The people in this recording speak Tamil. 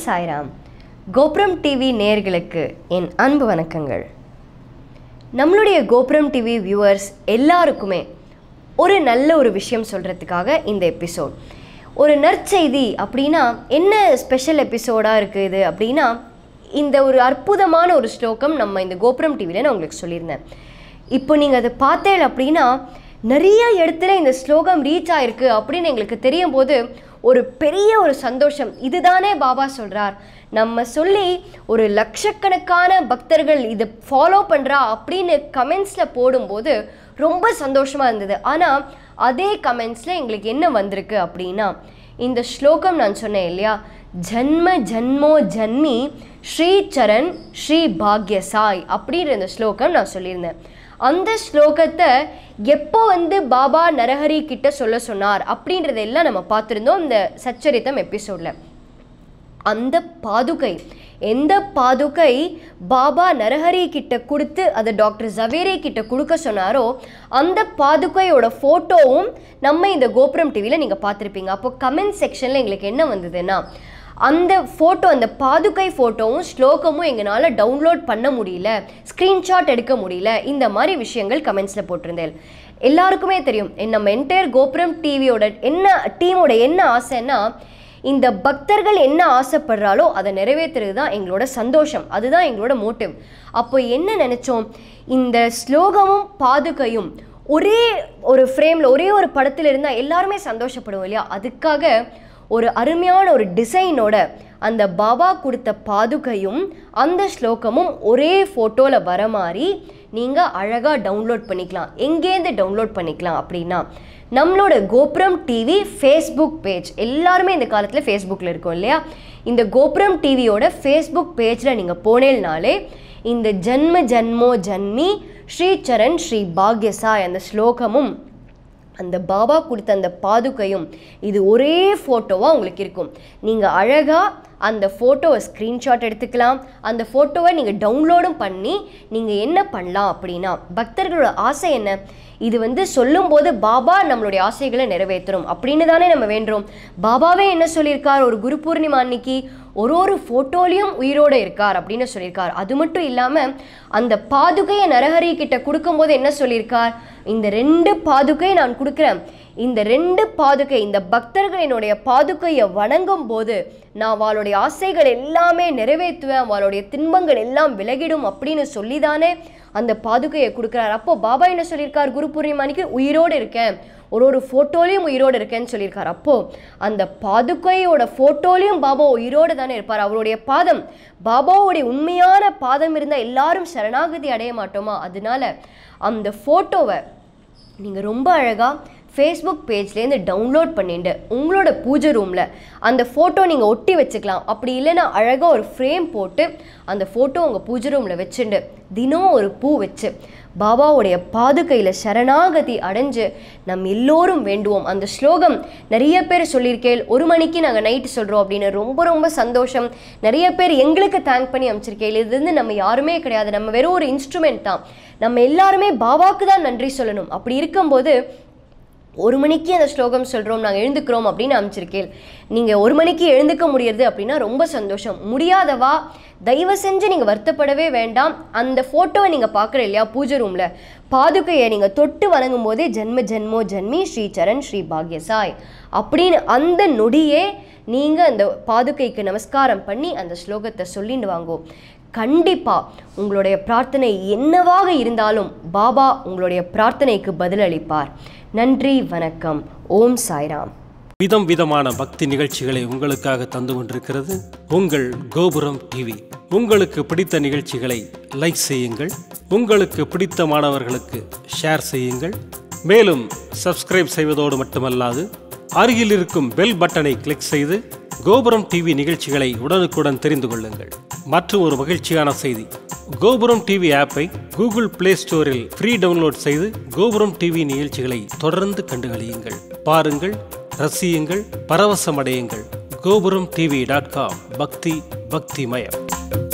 சாய்ராம் கோபுரம் டிவி நேயர்களுக்கு என் அன்பு வணக்கங்கள் நம்மளுடைய கோபுரம் டிவி வியூவர்ஸ் எல்லாருக்குமே ஒரு நல்ல ஒரு விஷயம் சொல்கிறதுக்காக இந்த எபிசோட் ஒரு நற்செய்தி அப்படின்னா என்ன ஸ்பெஷல் எபிசோடாக இருக்குது இது அப்படின்னா இந்த ஒரு அற்புதமான ஒரு ஸ்லோகம் நம்ம இந்த கோபுரம் டிவியில் நான் உங்களுக்கு சொல்லியிருந்தேன் இப்போ நீங்கள் அதை பார்த்தேன் அப்படின்னா நிறைய இடத்துல இந்த ஸ்லோகம் ரீச் ஆயிருக்கு அப்படின்னு எங்களுக்கு தெரியும் போது ஒரு பெரிய ஒரு சந்தோஷம் இதுதானே பாபா சொல்கிறார் நம்ம சொல்லி ஒரு லட்சக்கணக்கான பக்தர்கள் இதை ஃபாலோ பண்ணுறா அப்படின்னு கமெண்ட்ஸில் போடும்போது ரொம்ப சந்தோஷமாக இருந்தது ஆனால் அதே கமெண்ட்ஸில் எங்களுக்கு என்ன வந்திருக்கு அப்படின்னா இந்த ஸ்லோகம் நான் சொன்னேன் இல்லையா ஜன்ம ஜன்மோ ஜன்மி ஸ்ரீ சரண் ஸ்ரீ பாக்ய சாய் அப்படின்ற இந்த ஸ்லோகம் நான் சொல்லியிருந்தேன் அந்த ஸ்லோகத்தை எப்போ வந்து பாபா நரஹரி கிட்ட சொல்ல சொன்னார் அப்படின்றதெல்லாம் நம்ம பார்த்துருந்தோம் இந்த சச்சரித்தம் எபிசோடில் அந்த பாதுகை எந்த பாதுகை பாபா நரஹரி கிட்ட கொடுத்து அதை டாக்டர் ஜவேரி கிட்ட கொடுக்க சொன்னாரோ அந்த பாதுகையோட ஃபோட்டோவும் நம்ம இந்த கோபுரம் டிவியில் நீங்கள் பார்த்துருப்பீங்க அப்போ கமெண்ட் செக்ஷனில் எங்களுக்கு என்ன வந்ததுன்னா அந்த ஃபோட்டோ அந்த பாதுகை ஃபோட்டோவும் ஸ்லோகமும் எங்களால் டவுன்லோட் பண்ண முடியல ஸ்க்ரீன்ஷாட் எடுக்க முடியல இந்த மாதிரி விஷயங்கள் கமெண்ட்ஸில் போட்டிருந்தேன் எல்லாருக்குமே தெரியும் நம்ம என்டையர் கோபுரம் டிவியோட என்ன டீமோட என்ன ஆசைன்னா இந்த பக்தர்கள் என்ன ஆசைப்படுறாலோ அதை நிறைவேற்றுறது தான் எங்களோட சந்தோஷம் அதுதான் எங்களோட மோட்டிவ் அப்போ என்ன நினச்சோம் இந்த ஸ்லோகமும் பாதுகையும் ஒரே ஒரு ஃப்ரேமில் ஒரே ஒரு படத்தில் இருந்தால் எல்லாருமே சந்தோஷப்படுவோம் இல்லையா அதுக்காக ஒரு அருமையான ஒரு டிசைனோட அந்த பாபா கொடுத்த பாதுகையும் அந்த ஸ்லோகமும் ஒரே ஃபோட்டோவில் வர மாதிரி நீங்கள் அழகாக டவுன்லோட் பண்ணிக்கலாம் எங்கேருந்து டவுன்லோட் பண்ணிக்கலாம் அப்படின்னா நம்மளோட கோபுரம் டிவி ஃபேஸ்புக் பேஜ் எல்லாருமே இந்த காலத்தில் ஃபேஸ்புக்கில் இருக்கோம் இல்லையா இந்த கோபுரம் டிவியோட ஃபேஸ்புக் பேஜில் நீங்கள் போனேல்னாலே இந்த ஜன்ம ஜன்மோ ஜன்மி ஸ்ரீ சரண் ஸ்ரீ பாக்யசாய் அந்த ஸ்லோகமும் அந்த பாபா கொடுத்த அந்த பாதுகையும் இது ஒரே ஃபோட்டோவாக உங்களுக்கு இருக்கும் நீங்கள் அழகாக அந்த ஃபோட்டோவை ஸ்க்ரீன்ஷாட் எடுத்துக்கலாம் அந்த ஃபோட்டோவை நீங்கள் டவுன்லோடும் பண்ணி நீங்கள் என்ன பண்ணலாம் அப்படின்னா பக்தர்களோட ஆசை என்ன இது வந்து சொல்லும்போது பாபா நம்மளுடைய ஆசைகளை நிறைவேற்றும் அப்படின்னு தானே நம்ம வேண்டுறோம் பாபாவே என்ன சொல்லியிருக்கார் ஒரு குரு பூர்ணிமா அன்னைக்கு ஒரு ஒரு ஃபோட்டோலையும் உயிரோடு இருக்கார் அப்படின்னு சொல்லியிருக்கார் அது மட்டும் இல்லாமல் அந்த பாதுகையை நரஹரி கிட்ட கொடுக்கும்போது என்ன சொல்லியிருக்கார் இந்த ரெண்டு பாதுகை நான் கொடுக்குறேன் இந்த ரெண்டு பாதுகை இந்த பக்தர்கள் என்னுடைய பாதுகையை வணங்கும் போது நான் அவளுடைய ஆசைகள் எல்லாமே நிறைவேற்றுவேன் அவளுடைய தின்பங்கள் எல்லாம் விலகிடும் அப்படின்னு சொல்லி தானே அந்த பாதுகையை கொடுக்குறார் அப்போ பாபா என்ன சொல்லியிருக்கார் குரு பூர்ணிமானிக்கு உயிரோடு இருக்கேன் ஒரு ஒரு ஃபோட்டோலையும் உயிரோடு இருக்கேன்னு சொல்லியிருக்கார் அப்போது அந்த பாதுகையோட ஃபோட்டோலையும் பாபா உயிரோடு தானே இருப்பார் அவருடைய பாதம் பாபாவுடைய உண்மையான பாதம் இருந்தால் எல்லாரும் சரணாகதி அடைய மாட்டோமா அதனால அந்த ஃபோட்டோவை நீங்கள் ரொம்ப அழகாக ஃபேஸ்புக் பேஜ்லேருந்து டவுன்லோட் பண்ணிட்டு உங்களோட பூஜை ரூமில் அந்த ஃபோட்டோ நீங்கள் ஒட்டி வச்சுக்கலாம் அப்படி இல்லைன்னா அழகாக ஒரு ஃப்ரேம் போட்டு அந்த ஃபோட்டோ உங்கள் பூஜை ரூமில் வச்சுட்டு தினம் ஒரு பூ வச்சு பாபாவுடைய பாதுகையில் சரணாகதி அடைஞ்சு நம் எல்லோரும் வேண்டுவோம் அந்த ஸ்லோகம் நிறைய பேர் சொல்லியிருக்கேன் ஒரு மணிக்கு நாங்கள் நைட்டு சொல்கிறோம் அப்படின்னு ரொம்ப ரொம்ப சந்தோஷம் நிறைய பேர் எங்களுக்கு தேங்க் பண்ணி அமைச்சிருக்கேன் இது வந்து நம்ம யாருமே கிடையாது நம்ம வெறும் ஒரு இன்ஸ்ட்ருமெண்ட் தான் நம்ம எல்லாருமே பாபாவுக்கு தான் நன்றி சொல்லணும் அப்படி இருக்கும்போது ஒரு மணிக்கு அந்த ஸ்லோகம் சொல்கிறோம் நாங்கள் எழுந்துக்கிறோம் அப்படின்னு அமைச்சிருக்கேன் நீங்கள் ஒரு மணிக்கு எழுந்துக்க முடியறது அப்படின்னா ரொம்ப சந்தோஷம் முடியாதவா தயவு செஞ்சு நீங்கள் வருத்தப்படவே வேண்டாம் அந்த ஃபோட்டோவை நீங்கள் பார்க்குற இல்லையா பூஜை ரூமில் பாதுகையை நீங்கள் தொட்டு வணங்கும் போதே ஜென்ம ஜென்மோ ஜென்மி ஸ்ரீ சரண் ஸ்ரீ பாக்யசாய் அப்படின்னு அந்த நொடியே நீங்கள் அந்த பாதுகைக்கு நமஸ்காரம் பண்ணி அந்த ஸ்லோகத்தை சொல்லிட்டு வாங்கோ கண்டிப்பாக உங்களுடைய பிரார்த்தனை என்னவாக இருந்தாலும் பாபா உங்களுடைய பிரார்த்தனைக்கு பதிலளிப்பார் நன்றி வணக்கம் ஓம் சாய்ராம் விதம் விதமான பக்தி நிகழ்ச்சிகளை உங்களுக்காக தந்து கொண்டிருக்கிறது உங்கள் கோபுரம் டிவி உங்களுக்கு பிடித்த நிகழ்ச்சிகளை லைக் செய்யுங்கள் உங்களுக்கு பிடித்த மாணவர்களுக்கு ஷேர் செய்யுங்கள் மேலும் சப்ஸ்கிரைப் செய்வதோடு மட்டுமல்லாது அருகில் இருக்கும் பெல் பட்டனை கிளிக் செய்து கோபுரம் டிவி நிகழ்ச்சிகளை உடனுக்குடன் தெரிந்து கொள்ளுங்கள் மற்றும் ஒரு மகிழ்ச்சியான செய்தி கோபுரம் டிவி ஆப்பை கூகுள் பிளே ஸ்டோரில் ஃப்ரீ டவுன்லோட் செய்து கோபுரம் டிவி நிகழ்ச்சிகளை தொடர்ந்து கண்டுகளியுங்கள் பாருங்கள் ரசியுங்கள் பரவசமடையுங்கள் கோபுரம் டிவி டாட் காம் பக்தி பக்திமயம்